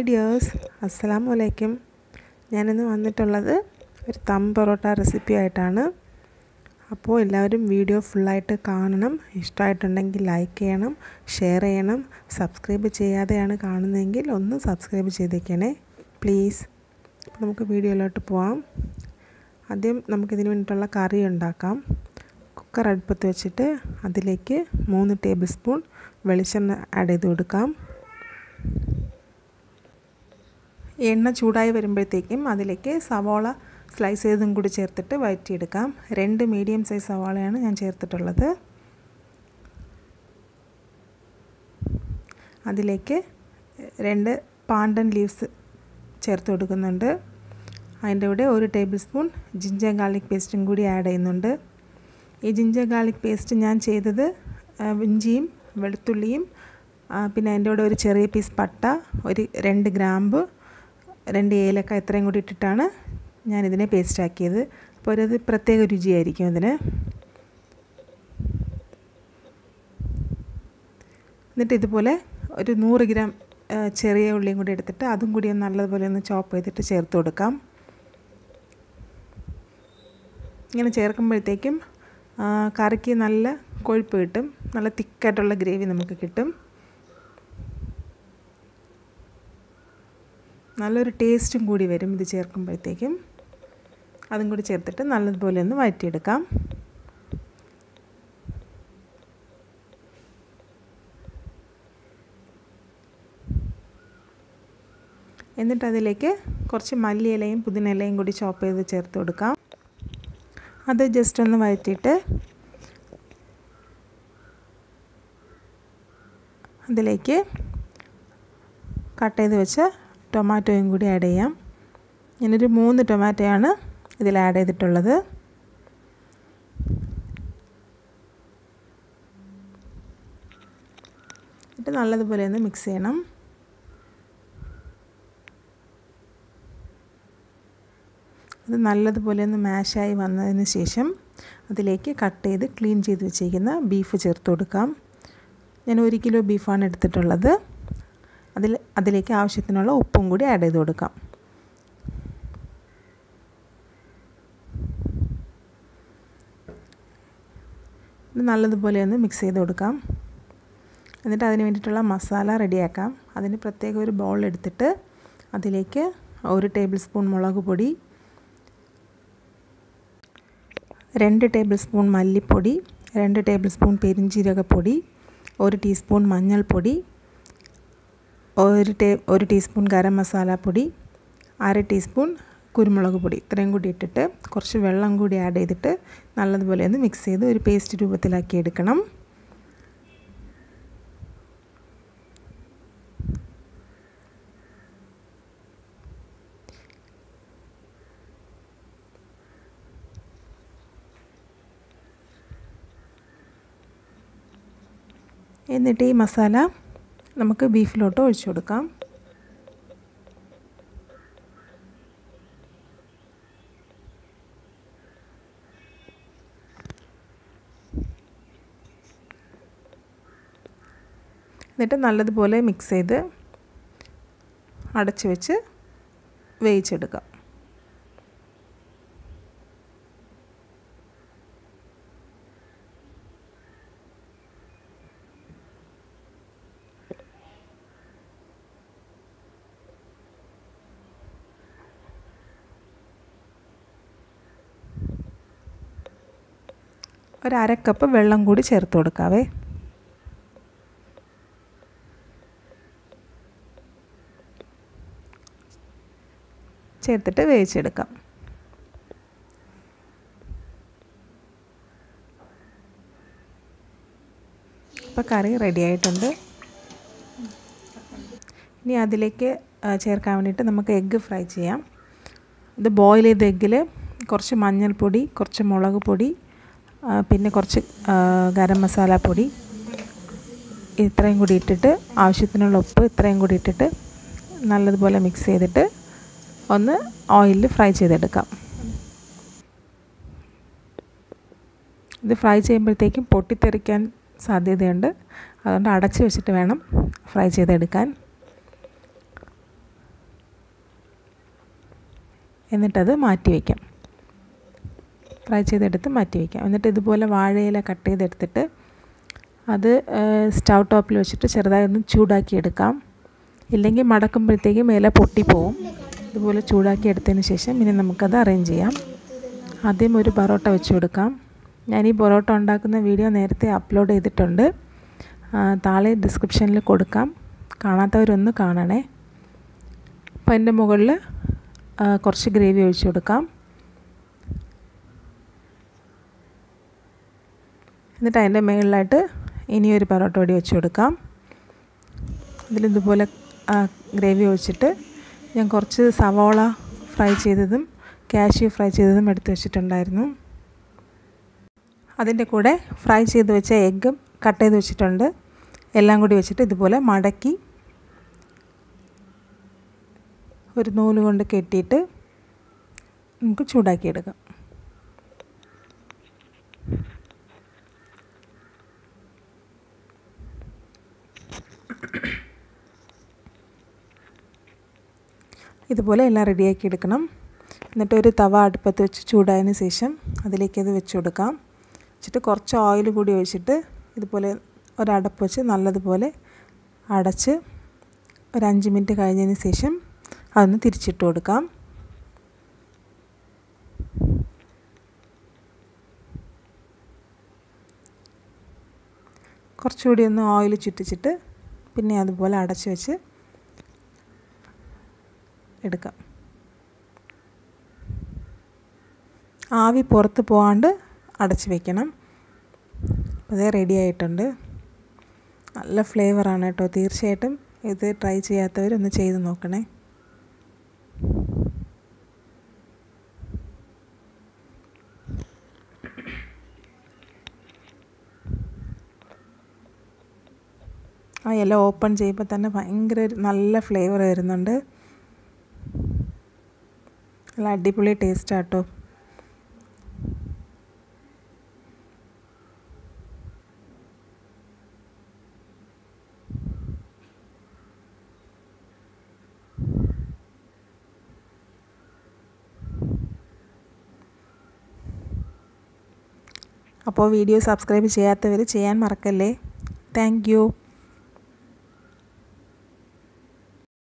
dears അസ്സലാമു അലൈക്കും ഞാനിന്ന് വന്നിട്ടുള്ളത് ഒരു തം പൊറോട്ട റെസിപ്പി ആയിട്ടാണ് അപ്പോൾ എല്ലാവരും വീഡിയോ ഫുള്ളായിട്ട് കാണണം ഇഷ്ടമായിട്ടുണ്ടെങ്കിൽ ലൈക്ക് ചെയ്യണം ഷെയർ ചെയ്യണം സബ്സ്ക്രൈബ് ചെയ്യാതെയാണ് കാണുന്നതെങ്കിൽ ഒന്ന് സബ്സ്ക്രൈബ് ചെയ്തേക്കണേ പ്ലീസ് അപ്പോൾ നമുക്ക് വീഡിയോയിലോട്ട് പോവാം ആദ്യം നമുക്കിതിന് വേണ്ടിയിട്ടുള്ള കറി ഉണ്ടാക്കാം കുക്കർ അടുപ്പത്ത് വെച്ചിട്ട് അതിലേക്ക് മൂന്ന് ടേബിൾ സ്പൂൺ വെളിച്ചെണ്ണ ആഡ് ചെയ്ത് കൊടുക്കാം എണ്ണ ചൂടായി വരുമ്പോഴത്തേക്കും അതിലേക്ക് സവാള സ്ലൈസ് ചെയ്തും കൂടി ചേർത്തിട്ട് വഴറ്റിയെടുക്കാം രണ്ട് മീഡിയം സൈസ് സവാളയാണ് ഞാൻ ചേർത്തിട്ടുള്ളത് അതിലേക്ക് രണ്ട് പാണ്ടൻ ലീവ്സ് ചേർത്ത് കൊടുക്കുന്നുണ്ട് അതിൻ്റെ കൂടെ ഒരു ടേബിൾ സ്പൂൺ ജിഞ്ചർ ഗാർലിക് പേസ്റ്റും കൂടി ആഡ് ചെയ്യുന്നുണ്ട് ഈ ജിഞ്ചർ ഗാർലിക് പേസ്റ്റ് ഞാൻ ചെയ്തത് ഇഞ്ചിയും വെളുത്തുള്ളിയും പിന്നെ അതിൻ്റെ കൂടെ ഒരു ചെറിയ പീസ് പട്ട ഒരു രണ്ട് ഗ്രാമ്പ് രണ്ട് ഏലക്ക ഇത്രയും കൂടി ഇട്ടിട്ടാണ് ഞാനിതിനെ പേസ്റ്റ് ആക്കിയത് അപ്പോൾ ഒരു പ്രത്യേക രുചിയായിരിക്കും അതിന് എന്നിട്ട് ഇതുപോലെ ഒരു നൂറ് ഗ്രാം ചെറിയ ഉള്ളിയും കൂടി എടുത്തിട്ട് അതും കൂടി നല്ലതുപോലെ ഒന്ന് ചോപ്പ് ചെയ്തിട്ട് ചേർത്ത് കൊടുക്കാം ഇങ്ങനെ ചേർക്കുമ്പോഴത്തേക്കും കറിക്ക് നല്ല കൊഴുപ്പ് കിട്ടും നല്ല തിക്കായിട്ടുള്ള ഗ്രേവി നമുക്ക് കിട്ടും നല്ലൊരു ടേസ്റ്റും കൂടി വരും ഇത് ചേർക്കുമ്പോഴത്തേക്കും അതും കൂടി ചേർത്തിട്ട് നല്ലതുപോലെ ഒന്ന് വഴറ്റിയെടുക്കാം എന്നിട്ട് അതിലേക്ക് കുറച്ച് മല്ലിയിലയും പുതിനയിലയും കൂടി ചോപ്പ് ചെയ്ത് ചേർത്ത് കൊടുക്കാം അത് ജസ്റ്റ് ഒന്ന് വഴറ്റിയിട്ട് അതിലേക്ക് കട്ട് ചെയ്ത് വെച്ച ടൊമാറ്റോയും കൂടി ആഡ് ചെയ്യാം ഞാനൊരു മൂന്ന് ടൊമാറ്റോയാണ് ഇതിൽ ആഡ് ചെയ്തിട്ടുള്ളത് എന്നിട്ട് നല്ലതുപോലെ ഒന്ന് മിക്സ് ചെയ്യണം അത് നല്ലതുപോലെ ഒന്ന് മാഷായി വന്നതിന് ശേഷം അതിലേക്ക് കട്ട് ചെയ്ത് ക്ലീൻ ചെയ്ത് വെച്ചിരിക്കുന്ന ബീഫ് ചേർത്ത് കൊടുക്കാം ഞാൻ ഒരു കിലോ ബീഫാണ് എടുത്തിട്ടുള്ളത് അതിൽ അതിലേക്ക് ആവശ്യത്തിനുള്ള ഉപ്പും കൂടി ആഡ് ചെയ്ത് കൊടുക്കാം ഇത് നല്ലതുപോലെ ഒന്ന് മിക്സ് ചെയ്ത് കൊടുക്കാം എന്നിട്ട് അതിന് വേണ്ടിയിട്ടുള്ള മസാല റെഡിയാക്കാം അതിന് പ്രത്യേക ഒരു ബൗൾ എടുത്തിട്ട് അതിലേക്ക് ഒരു ടേബിൾ സ്പൂൺ മുളക് പൊടി രണ്ട് ടേബിൾ സ്പൂൺ മല്ലിപ്പൊടി രണ്ട് ടേബിൾ സ്പൂൺ പെരിഞ്ജീരകപ്പൊടി ഒരു ടീസ്പൂൺ മഞ്ഞൾപ്പൊടി ഒരു ടേ ഒരു ടീസ്പൂൺ ഗരം മസാല പൊടി അര ടീസ്പൂൺ കുരുമുളക് പൊടി ഇത്രയും കൂടി ഇട്ടിട്ട് കുറച്ച് വെള്ളം കൂടി ആഡ് ചെയ്തിട്ട് നല്ലതുപോലെ ഒന്ന് മിക്സ് ചെയ്ത് ഒരു പേസ്റ്റ് രൂപത്തിലാക്കി എടുക്കണം എന്നിട്ട് ഈ മസാല നമുക്ക് ബീഫിലോട്ട് ഒഴിച്ചു കൊടുക്കാം എന്നിട്ട് നല്ലതുപോലെ മിക്സ് ചെയ്ത് അടച്ചു വെച്ച് വേവിച്ചെടുക്കാം ഒരു അര കപ്പ് വെള്ളം കൂടി ചേർത്ത് കൊടുക്കാവേ ചേർത്തിട്ട് വേവിച്ചെടുക്കാം ഇപ്പോൾ കറി റെഡി ആയിട്ടുണ്ട് ഇനി അതിലേക്ക് ചേർക്കാൻ വേണ്ടിയിട്ട് നമുക്ക് എഗ്ഗ് ഫ്രൈ ചെയ്യാം ഇത് ബോയിൽ ചെയ്ത എഗ്ഗിൽ കുറച്ച് മഞ്ഞൾപ്പൊടി കുറച്ച് മുളക് പൊടി പിന്നെ കുറച്ച് ഗരം മസാല പൊടി ഇത്രയും കൂടി ഇട്ടിട്ട് ആവശ്യത്തിനുള്ള ഉപ്പ് ഇത്രയും കൂടി ഇട്ടിട്ട് നല്ലതുപോലെ മിക്സ് ചെയ്തിട്ട് ഒന്ന് ഓയിലിൽ ഫ്രൈ ചെയ്തെടുക്കാം ഇത് ഫ്രൈ ചെയ്യുമ്പോഴത്തേക്കും പൊട്ടിത്തെറിക്കാൻ സാധ്യതയുണ്ട് അതുകൊണ്ട് അടച്ച് വെച്ചിട്ട് വേണം ഫ്രൈ ചെയ്തെടുക്കാൻ എന്നിട്ടത് മാറ്റി വയ്ക്കാം ഫ്രൈ ചെയ്തെടുത്ത് മാറ്റി വയ്ക്കാം എന്നിട്ട് ഇതുപോലെ വാഴയില കട്ട് ചെയ്തെടുത്തിട്ട് അത് സ്റ്റൗ ടോപ്പിൽ വെച്ചിട്ട് ചെറുതായി ഒന്ന് ചൂടാക്കി എടുക്കാം ഇല്ലെങ്കിൽ മടക്കുമ്പോഴത്തേക്കും ഇല പൊട്ടിപ്പോവും ഇതുപോലെ ചൂടാക്കി എടുത്തതിന് ശേഷം ഇനി നമുക്കത് അറേഞ്ച് ചെയ്യാം ആദ്യം ഒരു പൊറോട്ട വെച്ച് കൊടുക്കാം ഞാൻ ഈ പൊറോട്ട ഉണ്ടാക്കുന്ന വീഡിയോ നേരത്തെ അപ്ലോഡ് ചെയ്തിട്ടുണ്ട് താഴെ ഡിസ്ക്രിപ്ഷനിൽ കൊടുക്കാം കാണാത്തവരൊന്ന് കാണണേ അപ്പോൾ അതിൻ്റെ മുകളിൽ കുറച്ച് ഗ്രേവി ഒഴിച്ചു കൊടുക്കാം എന്നിട്ട് അതിൻ്റെ മുകളിലായിട്ട് ഇനിയൊരു പൊറോട്ട കൂടി വെച്ച് കൊടുക്കാം ഇതിലിതുപോലെ ഗ്രേവി ഒഴിച്ചിട്ട് ഞാൻ കുറച്ച് സവോള ഫ്രൈ ചെയ്തതും കാഷ്യൂ ഫ്രൈ ചെയ്തതും എടുത്ത് വെച്ചിട്ടുണ്ടായിരുന്നു അതിൻ്റെ കൂടെ ഫ്രൈ ചെയ്ത് വെച്ച എഗ്ഗും കട്ട് ചെയ്ത് വെച്ചിട്ടുണ്ട് എല്ലാം കൂടി വെച്ചിട്ട് ഇതുപോലെ മടക്കി ഒരു നൂല് കൊണ്ട് കെട്ടിയിട്ട് നമുക്ക് ചൂടാക്കിയെടുക്കാം ഇതുപോലെ എല്ലാം റെഡിയാക്കി എടുക്കണം എന്നിട്ട് ഒരു തവ അടുപ്പത്ത് വെച്ച് ചൂടായതിന് ശേഷം അതിലേക്ക് അത് വെച്ച് കൊടുക്കാം വെച്ചിട്ട് കുറച്ച് ഓയിൽ കൂടി ഒഴിച്ചിട്ട് ഇതുപോലെ ഒരടപ്പ് വെച്ച് നല്ലതുപോലെ അടച്ച് ഒരു അഞ്ച് മിനിറ്റ് കഴിഞ്ഞതിന് ശേഷം അതൊന്ന് തിരിച്ചിട്ട് കൊടുക്കാം കുറച്ചുകൂടി ഒന്ന് ഓയിൽ ചുറ്റിച്ചിട്ട് പിന്നെ അതുപോലെ അടച്ച് വെച്ച് എടുക്കാം ആവി പുറത്ത് പോകാണ്ട് അടച്ച് വെക്കണം അതേ റെഡി ആയിട്ടുണ്ട് നല്ല ഫ്ലേവറാണ് കേട്ടോ തീർച്ചയായിട്ടും ഇത് ട്രൈ ചെയ്യാത്തവരൊന്ന് ചെയ്ത് നോക്കണേ ആ ഇല ഓപ്പൺ ചെയ്യുമ്പോൾ തന്നെ ഭയങ്കര ഒരു നല്ല ഫ്ലേവർ വരുന്നുണ്ട് നല്ല അടിപൊളി ടേസ്റ്റ് ആട്ടോ അപ്പോൾ വീഡിയോ സബ്സ്ക്രൈബ് ചെയ്യാത്തവർ ചെയ്യാൻ മറക്കല്ലേ താങ്ക്